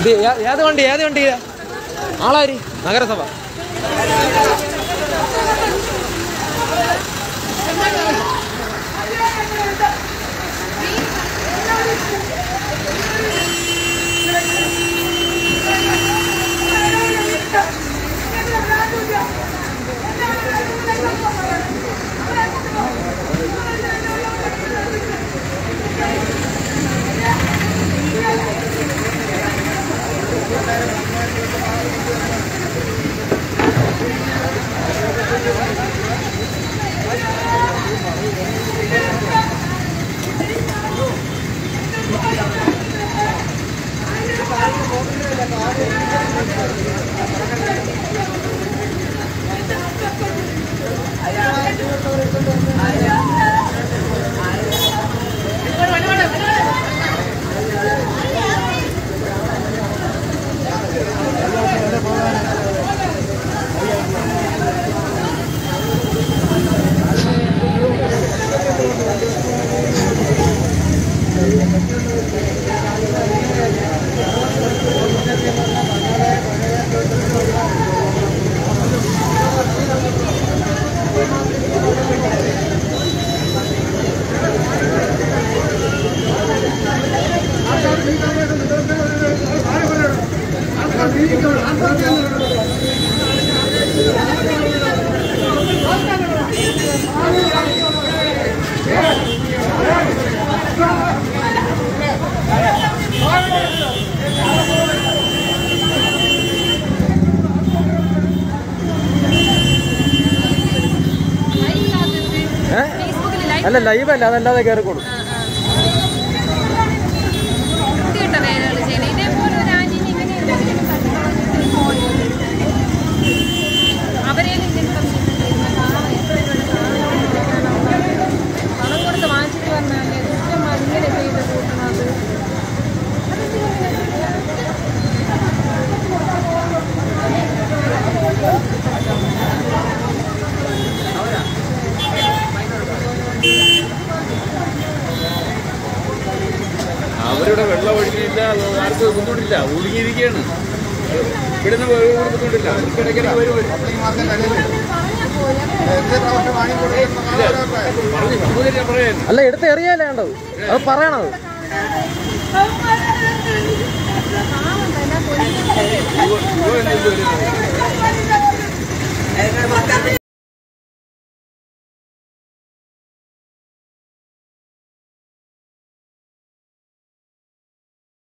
ഇത് ഏ- ഏത് വണ്ടി ഏത് വണ്ടി ആളാരി നഗരസഭ ഏ? അല്ല ലൈവ് അല്ല അതല്ലാതെ കയറിക്കോളൂ അവരെ പണം കൊടുത്ത് വാങ്ങിച്ചിട്ട് പറഞ്ഞാലേ ദുഷ്ടന്മാർ ഇങ്ങനെ ചെയ്ത് കൂട്ടണത് അവരുടെ വെള്ളം ഒഴുകിയില്ല ആർക്കും ബുദ്ധിമുട്ടില്ല ഒഴുകിയിരിക്കുകയാണ് ഇവിടുന്ന് ബുദ്ധിമുട്ടില്ല ഇടയ്ക്കിടയ്ക്ക് വരും വരും. ഇല്ല, പറഞ്ഞു സൗകര്യം പറയാൻ അല്ല എടുത്ത് എറിയല്ലേ വേണ്ടത് അത് പറയണത് പാവം തന്നെ പൊന്നു ഇവ- ഇവ എന്നെ ഇത് വരുന്നത്.